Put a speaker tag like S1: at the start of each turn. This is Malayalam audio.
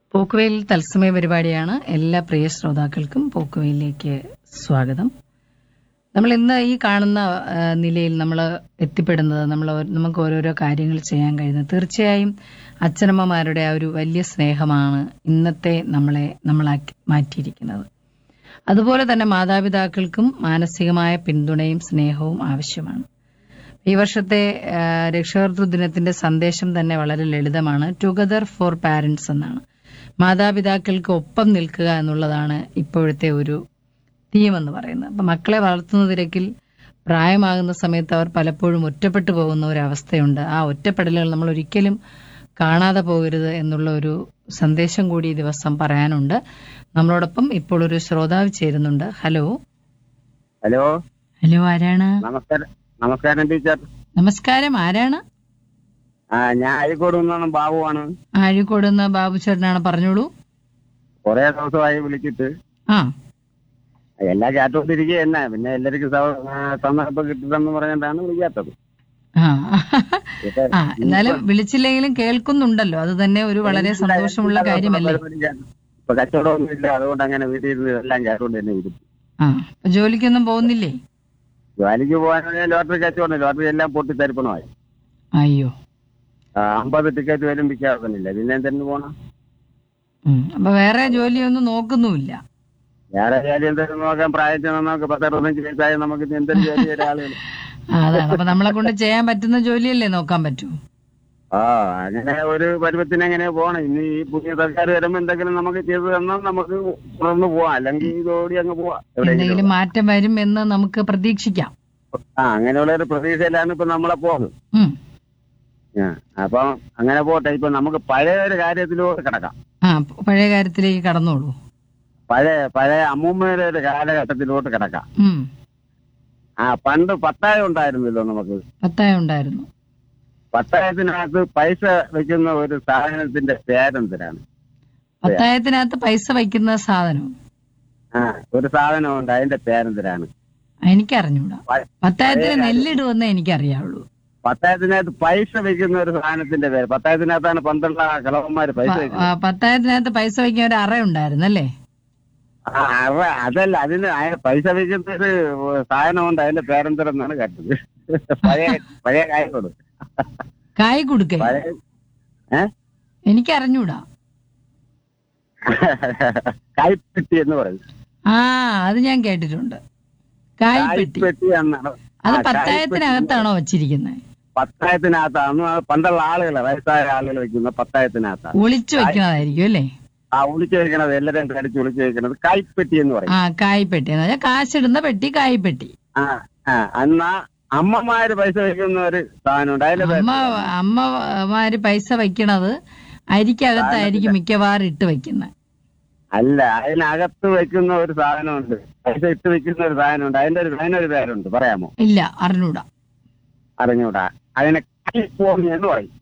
S1: പോക്കുവെയിൽ തത്സമയ പരിപാടിയാണ് എല്ലാ പ്രിയ ശ്രോതാക്കൾക്കും പോക്കുവെയിലേക്ക് സ്വാഗതം നമ്മൾ ഇന്ന് ഈ കാണുന്ന ആ, നിലയിൽ നമ്മൾ എത്തിപ്പെടുന്നത് നമ്മൾ ഓ- നമുക്ക് ഓരോരോ കാര്യങ്ങൾ ചെയ്യാൻ കഴിയുന്നത് തീർച്ചയായും അച്ഛനമ്മമാരുടെ ആ ഒരു വലിയ സ്നേഹമാണ് ഇന്നത്തെ നമ്മളെ നമ്മളാക്കി മാറ്റിയിരിക്കുന്നത് അതുപോലെ തന്നെ മാതാപിതാക്കൾക്കും മാനസികമായ പിന്തുണയും സ്നേഹവും ആവശ്യമാണ് ഈ വർഷത്തെ ആ, രക്ഷകർതൃ ദിനത്തിന്റെ സന്ദേശം തന്നെ വളരെ ലളിതമാണ് ടുഗദർ ഫോർ പാരന്റ്സ് എന്നാണ് മാതാപിതാക്കൾക്ക് ഒപ്പം നിൽക്കുക എന്നുള്ളതാണ് ഇപ്പോഴത്തെ ഒരു തീം എന്ന് പറയുന്നത് അപ്പൊ മക്കളെ വളർത്തുന്ന തിരക്കിൽ പ്രായമാകുന്ന സമയത്ത് അവർ പലപ്പോഴും ഒറ്റപ്പെട്ടു പോകുന്ന ഒരു അവസ്ഥയുണ്ട് ആ ഒറ്റപ്പെടലുകൾ നമ്മൾ ഒരിക്കലും കാണാതെ പോകരുത് എന്നുള്ള ഒരു സന്ദേശം കൂടി ഈ ദിവസം പറയാനുണ്ട് നമ്മളോടൊപ്പം ഇപ്പോൾ ഒരു ശ്രോതാവ് ചേരുന്നുണ്ട് ഹലോ
S2: ഹലോ
S1: ഹലോ ആരാണ്
S2: നമസ്കാരം നമസ്കാരം ടീച്ചർ
S1: നമസ്കാരം ആരാണ്
S2: ആ ഞാൻ അഴിക്കോട് നിന്നാണ് ബാബുവാണ്
S1: ആഴിക്കോട് നിന്ന് ബാബു ചേട്ടനാണ് പറഞ്ഞോളൂ
S2: കുറെ ദിവസമായി വിളിച്ചിട്ട്
S1: ആ
S2: എല്ലാ കേട്ടോണ്ടിരിക്കുക തന്നെ പിന്നെ എല്ലാവർക്കും സവ- ആ, സന്ദർഭം കിട്ടില്ലെന്ന് പറഞ്ഞിട്ടാണ് വിളിക്കാത്തത്
S1: ആ
S2: ഇപ്പൊ
S1: ആ എന്നാലും വിളിച്ചില്ലെങ്കിലും കേൾക്കുന്നുണ്ടല്ലോ അത് തന്നെ ഒരു വളരെ സന്തോഷമുള്ള കാര്യമല്ലേ
S2: ഇപ്പൊ കച്ചവടമൊന്നും ഇല്ല അതുകൊണ്ട് അങ്ങനെ വീട്ടിൽ ഇരുന്ന് എല്ലാം കേട്ടോണ്ട് തന്നെ ഇരിക്കും
S1: ആ അപ്പൊ ജോലിക്കൊന്നും പോകുന്നില്ലേ
S2: ജോലിക്ക് പോകാനാണെങ്കിൽ ലോട്ടറി കച്ചവടം ലോട്ടറി എല്ലാം പൊട്ടി തരിപ്പണമായി
S1: അയ്യോ
S2: ആ, അമ്പത് ടിക്കറ്റ് വരും വിൽക്കാറുന്നില്ല പിന്നെ എന്തെങ്കിലും പോണം
S1: ഉം. അപ്പൊ വേറെ ജോലിയൊന്നും നോക്കുന്നുമില്ല
S2: വേറെ ജോലി എന്തെങ്കിലും നോക്കാൻ പ്രായത്തിൽ നമുക്ക് പത്തറുപത്തഞ്ച് വയസ്സായ നമുക്ക് ഇനി എന്തെങ്കിലും ജോലി ചെയ്ത ആളുകൾ
S1: ആ, അതാണ് അപ്പൊ നമ്മളെ കൊണ്ട് ചെയ്യാൻ പറ്റുന്ന ജോലിയല്ലേ നോക്കാൻ പറ്റൂ
S2: ആ അങ്ങനെ ഒരു പരുവത്തിന് എങ്ങനെ പോണം ഇനി ഈ പുതിയ സർക്കാർ വരുമ്പോ എന്തെങ്കിലും നമുക്ക് ചെയ്തു തന്നാൽ നമുക്ക് തുടർന്ന് പോവാം അല്ലെങ്കിൽ ഇതോടി അങ്ങ് പോവാം എവിടെയെങ്കിലും
S1: എന്തെങ്കിലും മാറ്റം വരും എന്ന് നമുക്ക് പ്രതീക്ഷിക്കാം
S2: ആ അങ്ങനെയുള്ള ഒരു പ്രതീക്ഷയിലാണ് ഇപ്പൊ നമ്മളെ പോകുന്നത്
S1: ഉം.
S2: ആ, അപ്പം അങ്ങനെ പോട്ടെ ഇപ്പൊ നമുക്ക് പഴയ ഒരു കാര്യത്തിലോട്ട് കിടക്കാം
S1: ആ പഴയ കാര്യത്തിലേക്ക് കടന്നോളൂ
S2: പഴയ പഴയ അമ്മൂമ്മയുടെ ഒരു കാലഘട്ടത്തിലോട്ട് കിടക്കാം
S1: ഉം
S2: ആ പണ്ട് പത്തായം ഉണ്ടായിരുന്നല്ലോ നമുക്ക്
S1: പത്തായം ഉണ്ടായിരുന്നു
S2: പത്തായത്തിനകത്ത് പൈസ വെക്കുന്ന ഒരു സാധനത്തിന്റെ പേരെന്തിനാണ്
S1: പത്തായത്തിനകത്ത് പൈസ വയ്ക്കുന്ന സാധനം
S2: ആ ഒരു സാധനമുണ്ട് അതിന്റെ പേരെന്തിനാണ്
S1: എനിക്കറിഞ്ഞൂടാ
S2: പ-
S1: പത്തായത്തിന് നെല്ലിടുവെന്നേ എനിക്കറിയാവുള്ളൂ
S2: പത്തായത്തിനകത്ത് പൈസ വെക്കുന്ന ഒരു സാധനത്തിന്റെ പേര് പത്തായത്തിനകത്താണ് പണ്ടുള്ള കളവന്മാര് പൈസ
S1: പ-
S2: വെക്കുന്നത്
S1: ആ, പത്തായത്തിനകത്ത് പൈസ വയ്ക്കാൻ ഒരു അറ ഉണ്ടായിരുന്നല്ലേ
S2: ആ, അവ- അതല്ല അതിന് അയ- പൈസ വെക്കുന്ന ഒരു സാധനമുണ്ട് അതിന്റെ പേരെന്തരെന്നാണ് കേട്ടത് പഴയ പഴയ കായത്തോട്
S1: കായ് കൊടുക്കേ
S2: പഴയ ഏ
S1: എനിക്കറിഞ്ഞൂടാ
S2: കായ്പെട്ടി എന്ന് പറയും
S1: ആ അത് ഞാൻ കേട്ടിട്ടുണ്ട് കായ് പെട്ടി
S2: കായ്പെട്ടി എന്നാണ്
S1: അത്
S2: ആ,
S1: പത്തായത്തിനകത്താണോ വച്ചിരിക്കുന്നത്
S2: പത്തായത്തിനകത്താണ് പണ്ടുള്ള ആളുകളെ വയസ്സായ ആളുകൾ വെക്കുന്ന പത്തായത്തിനകത്താണ്
S1: ഒളിച്ചു വെക്കണതായിരിക്കും അല്ലേ
S2: ആ ഒളിച്ചു വെക്കണത് എല്ലാവരും കടിച്ച് ഒളിച്ചു വെക്കണത് കായ്പെട്ടി എന്ന് പറയും
S1: ആ കായ് പെട്ടി എന്ന് പറഞ്ഞാൽ കാശിടുന്ന പെട്ടി കായ് പെട്ടി
S2: ആ ആ എന്നാ അമ്മമാര് പൈസ വെക്കുന്ന ഒരു സാധനമുണ്ട് അതിന്റെ പേര്
S1: അമ്മ അമ്മമാര് പൈസ വയ്ക്കണത് അരിക്കകത്തായിരിക്കും മിക്കവാറും ഇട്ട് വെക്കുന്നത്
S2: അല്ല അതിനകത്ത് വെക്കുന്ന ഒരു സാധനമുണ്ട് പൈസ ഇട്ട് വെക്കുന്ന ഒരു സാധനമുണ്ട് അതിന്റെ ഒരു അതിനൊരു പേരുണ്ട് പറയാമോ
S1: ഇല്ല അറിഞ്ഞൂടാ
S2: അറിഞ്ഞൂടാ അതിനെ കൈപ്പോണി എന്ന് പറയും